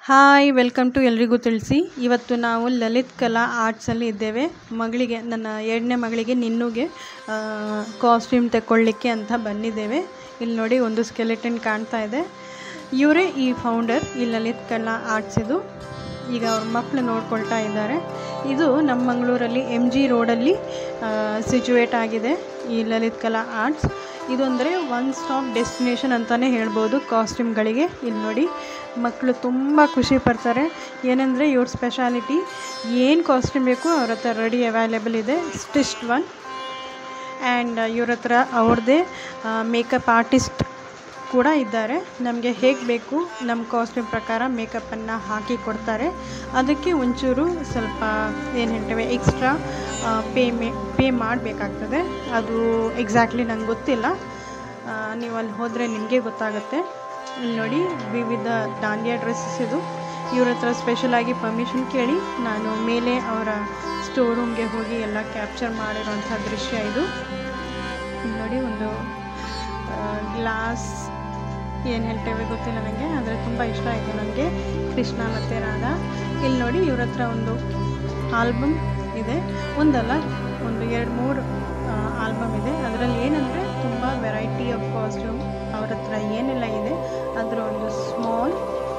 hi welcome to ಎಲ್ರಿಗೂ ತಿಳಿಸಿ ಇವತ್ತು ನಾವು ಲಲಿತ್ ಕಲಾ ಆರ್ಟ್ಸಲ್ಲಿ ಇದ್ದೇವೆ ಮಗಳಿಗೆ ನನ್ನ ಎರಡನೇ ಮಗಳಿಗೆ ನಿನ್ನುಗೆ ಕಾಸ್ಟ್ಯೂಮ್ ತೆಕ್ಕೊಳ್ಳಿಕ್ಕೆ ಅಂತ ಬಂದಿದ್ದೇವೆ ಇಲ್ಲಿ ನೋಡಿ ಒಂದು ಸ್ಕೆಲೆಟನ್ ಕಾಣ್ತಾ ಇದೆ ಇವರೇ ಈ ಫೌಂಡರ್ ಈ ಲಲಿತ್ ಕಲಾ ಆರ್ಟ್ಸ್ ಇದು ಈಗ ಅವ್ರ ಮಕ್ಕಳು ನೋಡ್ಕೊಳ್ತಾ ಇದ್ದಾರೆ ಇದು ನಮ್ಮ ಮಂಗಳೂರಲ್ಲಿ ಎಮ್ ಜಿ ರೋಡಲ್ಲಿ ಸಿಚುವೇಟ್ ಆಗಿದೆ ಈ ಲಲಿತ್ ಕಲಾ ಆರ್ಟ್ಸ್ ಇದು ಅಂದರೆ ಒನ್ ಸ್ಟಾಪ್ ಡೆಸ್ಟಿನೇಷನ್ ಅಂತಲೇ ಹೇಳ್ಬೋದು ಕಾಸ್ಟ್ಯೂಮ್ಗಳಿಗೆ ಇಲ್ಲಿ ನೋಡಿ ಮಕ್ಕಳು ತುಂಬ ಖುಷಿ ಪಡ್ತಾರೆ ಏನಂದರೆ ಇವ್ರ ಸ್ಪೆಷಾಲಿಟಿ ಏನು ಕಾಸ್ಟ್ಯೂಮ್ ಬೇಕು ಅವ್ರ ಹತ್ರ ರೆಡಿ ಅವೈಲೇಬಲ್ ಇದೆ ಸ್ಟಿಚ್ಡ್ ಒನ್ ಆ್ಯಂಡ್ ಇವ್ರ ಹತ್ರ ಅವ್ರದ್ದೇ ಮೇಕಪ್ ಆರ್ಟಿಸ್ಟ್ ಕೂಡ ಇದ್ದಾರೆ ನಮಗೆ ಹೇಗೆ ಬೇಕು ನಮ್ಮ ಕಾಸ್ಟ್ಯೂಮ್ ಪ್ರಕಾರ ಮೇಕಪ್ಪನ್ನು ಹಾಕಿ ಕೊಡ್ತಾರೆ ಅದಕ್ಕೆ ಒಂಚೂರು ಸ್ವಲ್ಪ ಏನು ಹೇಳ್ತೇವೆ ಎಕ್ಸ್ಟ್ರಾ ಪೇ ಮೇ ಪೇ ಮಾಡಬೇಕಾಗ್ತದೆ ಅದು ಎಕ್ಸಾಕ್ಟ್ಲಿ ನಂಗೆ ಗೊತ್ತಿಲ್ಲ ನೀವು ಅಲ್ಲಿ ಹೋದರೆ ನಿಮಗೆ ಗೊತ್ತಾಗುತ್ತೆ ಇಲ್ಲಿ ನೋಡಿ ವಿವಿಧ ದಾಂಡಿಯಾ ಡ್ರೆಸ್ಸಸ್ ಇದು ಇವ್ರ ಹತ್ರ ಸ್ಪೆಷಲಾಗಿ ಪರ್ಮಿಷನ್ ಕೇಳಿ ನಾನು ಮೇಲೆ ಅವರ ಸ್ಟೋರ್ ರೂಮ್ಗೆ ಹೋಗಿ ಎಲ್ಲ ಕ್ಯಾಪ್ಚರ್ ಮಾಡಿರೋಂಥ ದೃಶ್ಯ ಇದು ಇಲ್ಲಿ ನೋಡಿ ಒಂದು ಗ್ಲಾಸ್ ಏನು ಹೇಳ್ತೇವೆ ಗೊತ್ತಿಲ್ಲ ನನಗೆ ಆದರೆ ತುಂಬ ಇಷ್ಟ ಆಯಿತು ನನಗೆ ಕೃಷ್ಣ ಮತ್ತು ರಾಧಾ ಇಲ್ಲಿ ನೋಡಿ ಇವ್ರ ಹತ್ರ ಒಂದು ಆಲ್ಬಮ್ ಇದೆ ಒಂದಲ್ಲ ಒಂದು ಎರಡು ಮೂರು ಆಲ್ಬಮ್ ಇದೆ ಅದರಲ್ಲಿ ಏನಂದರೆ ತುಂಬ ವೆರೈಟಿ ಆಫ್ ಕಾಸ್ಟ್ಯೂಮ್ ಅವ್ರ ಹತ್ರ ಏನೆಲ್ಲ ಇದೆ ಅದರ ಒಂದು ಸ್ಮಾಲ್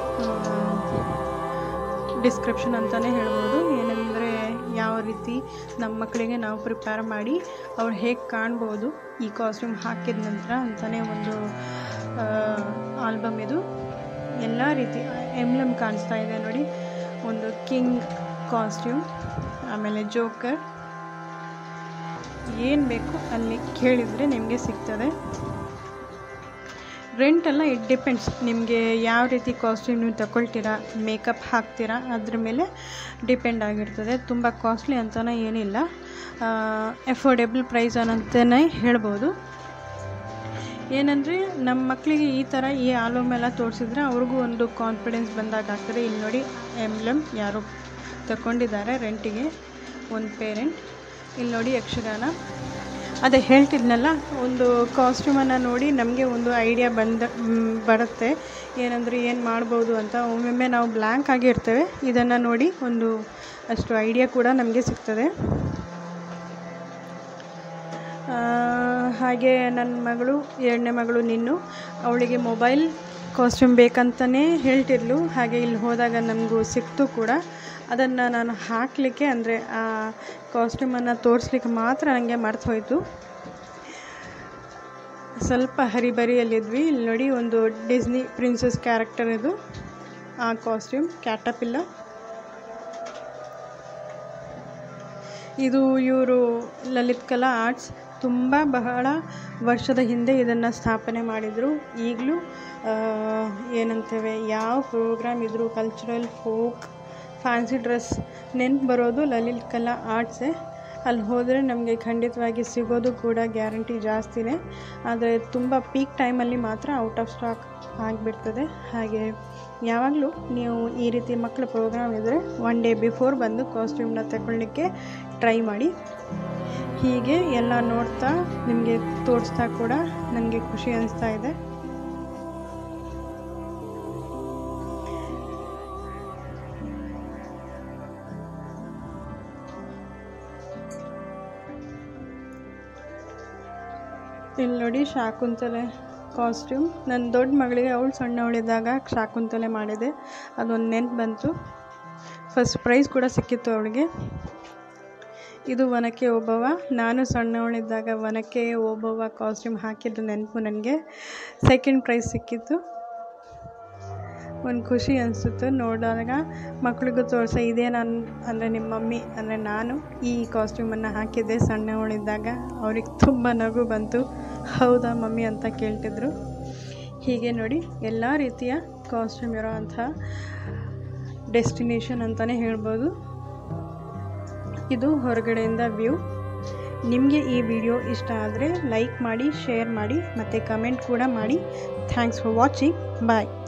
ಡಿಸ್ಕ್ರಿಪ್ಷನ್ ಅಂತಲೇ ಹೇಳ್ಬೋದು ಏನಂದರೆ ಯಾವ ರೀತಿ ನಮ್ಮ ಮಕ್ಕಳಿಗೆ ನಾವು ಪ್ರಿಪೇರ್ ಮಾಡಿ ಅವ್ರು ಹೇಗೆ ಕಾಣ್ಬೋದು ಈ ಕಾಸ್ಟ್ಯೂಮ್ ಹಾಕಿದ ನಂತರ ಅಂತಲೇ ಒಂದು ಆಲ್ಬಮ್ ಇದು ಎಲ್ಲ ರೀತಿ ಎಂಬ್ಲಮ್ ಕಾಣಿಸ್ತಾ ಇದೆ ನೋಡಿ ಒಂದು ಕಿಂಗ್ ಕಾಸ್ಟ್ಯೂಮ್ ಆಮೇಲೆ ಜೋಕರ್ ಏನು ಬೇಕು ಅಲ್ಲಿ ಕೇಳಿದರೆ ನಿಮಗೆ ಸಿಗ್ತದೆ ರೆಂಟೆಲ್ಲ ಇಟ್ ಡಿಪೆಂಡ್ಸ್ ನಿಮಗೆ ಯಾವ ರೀತಿ ಕಾಸ್ಟ್ಯೂಮ್ ನೀವು ತಗೊಳ್ತೀರಾ ಮೇಕಪ್ ಹಾಕ್ತೀರಾ ಅದ್ರ ಮೇಲೆ ಡಿಪೆಂಡ್ ಆಗಿರ್ತದೆ ತುಂಬ ಕಾಸ್ಟ್ಲಿ ಅಂತಲೇ ಏನಿಲ್ಲ ಎಫೋರ್ಡೆಬಲ್ ಪ್ರೈಸ್ ಅಂತಲೇ ಹೇಳ್ಬೋದು ಏನಂದರೆ ನಮ್ಮ ಮಕ್ಕಳಿಗೆ ಈ ಥರ ಈ ಆಲ್ಬಮ್ ಎಲ್ಲ ತೋರಿಸಿದ್ರೆ ಅವ್ರಿಗೂ ಒಂದು ಕಾನ್ಫಿಡೆನ್ಸ್ ಬಂದಾಗ ಆಗ್ತದೆ ಇಲ್ಲಿ ನೋಡಿ ಎಂಬ್ಲಮ್ ಯಾರು ತಗೊಂಡಿದ್ದಾರೆ ರೆಂಟಿಗೆ ಒಂದು ಪೇರೆಂಟ್ ಇಲ್ಲಿ ನೋಡಿ ಯಕ್ಷಗಾನ ಅದೇ ಹೇಳ್ತಿದ್ನಲ್ಲ ಒಂದು ಕಾಸ್ಟ್ಯೂಮನ್ನು ನೋಡಿ ನಮಗೆ ಒಂದು ಐಡಿಯಾ ಬಂದ ಬರುತ್ತೆ ಏನಂದರೆ ಏನು ಮಾಡ್ಬೋದು ಅಂತ ಒಮ್ಮೊಮ್ಮೆ ನಾವು ಬ್ಲ್ಯಾಂಕ್ ಆಗಿ ಇರ್ತೇವೆ ಇದನ್ನು ನೋಡಿ ಒಂದು ಅಷ್ಟು ಐಡಿಯಾ ಕೂಡ ನಮಗೆ ಸಿಗ್ತದೆ ಹಾಗೆ ನನ್ನ ಮಗಳು ಎರಡನೇ ಮಗಳು ನಿನ್ನು ಅವಳಿಗೆ ಮೊಬೈಲ್ ಕಾಸ್ಟ್ಯೂಮ್ ಬೇಕಂತಲೇ ಹೇಳ್ತಿದ್ಲು ಹಾಗೆ ಇಲ್ಲಿ ಹೋದಾಗ ನನಗೂ ಸಿಕ್ತು ಕೂಡ ಅದನ್ನು ನಾನು ಹಾಕಲಿಕ್ಕೆ ಅಂದರೆ ಆ ಕಾಸ್ಟ್ಯೂಮನ್ನು ತೋರಿಸ್ಲಿಕ್ಕೆ ಮಾತ್ರ ನನಗೆ ಮರ್ತು ಹೋಯಿತು ಸ್ವಲ್ಪ ಹರಿಬರಿಯಲ್ಲಿದ್ವಿ ಇಲ್ಲಿ ನೋಡಿ ಒಂದು ಡಿಸ್ನಿ ಪ್ರಿನ್ಸಸ್ ಕ್ಯಾರೆಕ್ಟರ್ ಇದು ಆ ಕಾಸ್ಟ್ಯೂಮ್ ಕ್ಯಾಟಪಿಲ್ಲ ಇದು ಇವರು ಲಲಿತ್ ಕಲಾ ಆರ್ಟ್ಸ್ ತುಂಬ ಬಹಳ ವರ್ಷದ ಹಿಂದೆ ಇದನ್ನು ಸ್ಥಾಪನೆ ಮಾಡಿದರು ಈಗಲೂ ಏನಂತೇವೆ ಯಾವ ಪ್ರೋಗ್ರಾಮ್ ಇದ್ದರೂ ಕಲ್ಚರಲ್ ಫೋಕ್ ಫ್ಯಾನ್ಸಿ ಡ್ರೆಸ್ ನೆನ್ಪು ಬರೋದು ಲಲಿತ್ ಕಲಾ ಆರ್ಟ್ಸೇ ಅಲ್ಲಿ ಹೋದರೆ ನಮಗೆ ಖಂಡಿತವಾಗಿ ಸಿಗೋದು ಕೂಡ ಗ್ಯಾರಂಟಿ ಜಾಸ್ತಿನೇ ಆದರೆ ತುಂಬ ಪೀಕ್ ಟೈಮಲ್ಲಿ ಮಾತ್ರ ಔಟ್ ಆಫ್ ಸ್ಟಾಕ್ ಆಗಿಬಿಡ್ತದೆ ಹಾಗೆ ಯಾವಾಗಲೂ ನೀವು ಈ ರೀತಿ ಮಕ್ಕಳ ಪ್ರೋಗ್ರಾಮ್ ಇದ್ದರೆ ಒನ್ ಡೇ ಬಿಫೋರ್ ಬಂದು ಕಾಸ್ಟ್ಯೂಮ್ನ ತಗೊಳ್ಳಿಕ್ಕೆ ಟ್ರೈ ಮಾಡಿ ಹೀಗೆ ಎಲ್ಲ ನೋಡ್ತಾ ನಿಮಗೆ ತೋರಿಸ್ತಾ ಕೂಡ ನನಗೆ ಖುಷಿ ಅನಿಸ್ತಾ ಇದೆ ಇಲ್ಲಿ ನೋಡಿ ಶಾಕುಂತಲೆ ಕಾಸ್ಟ್ಯೂಮ್ ನನ್ನ ದೊಡ್ಡ ಮಗಳಿಗೆ ಅವಳು ಸಣ್ಣವಳಿದ್ದಾಗ ಶಾಕುಂತಲೆ ಮಾಡಿದೆ ಅದೊಂದು ನೆನ್ಪು ಬಂತು ಫಸ್ಟ್ ಪ್ರೈಸ್ ಕೂಡ ಸಿಕ್ಕಿತ್ತು ಅವಳಿಗೆ ಇದು ವನಕ್ಕೆ ಓಬವ್ವ ನಾನು ಸಣ್ಣವಳಿದ್ದಾಗ ವನಕ್ಕೆ ಓಬವ್ವ ಕಾಸ್ಟ್ಯೂಮ್ ಹಾಕಿದ್ದು ನೆನಪು ನನಗೆ ಸೆಕೆಂಡ್ ಪ್ರೈಸ್ ಸಿಕ್ಕಿತ್ತು ಒಂದು ಖುಷಿ ಅನಿಸುತ್ತು ನೋಡಿದಾಗ ಮಕ್ಳಿಗೂ ತೋರಿಸ ಇದೇ ನಾನು ಅಂದರೆ ನಿಮ್ಮ ಮಮ್ಮಿ ಅಂದರೆ ನಾನು ಈ ಕಾಸ್ಟ್ಯೂಮನ್ನು ಹಾಕಿದ್ದೆ ಸಣ್ಣವಳಿದ್ದಾಗ ಅವ್ರಿಗೆ ತುಂಬ ನಗು ಬಂತು ಹೌದಾ ಮಮ್ಮಿ ಅಂತ ಕೇಳ್ತಿದ್ರು ಹೀಗೆ ನೋಡಿ ಎಲ್ಲ ರೀತಿಯ ಕಾಸ್ಟ್ಯೂಮ್ ಇರೋ ಅಂಥ ಡೆಸ್ಟಿನೇಷನ್ ಅಂತಲೇ ಹೇಳ್ಬೋದು ಇದು ಹೊರಗಡೆಯಿಂದ ವ್ಯೂ ನಿಮಗೆ ಈ ವಿಡಿಯೋ ಇಷ್ಟ ಆದರೆ ಲೈಕ್ ಮಾಡಿ ಶೇರ್ ಮಾಡಿ ಮತ್ತು ಕಮೆಂಟ್ ಕೂಡ ಮಾಡಿ ಥ್ಯಾಂಕ್ಸ್ ಫಾರ್ ವಾಚಿಂಗ್ ಬಾಯ್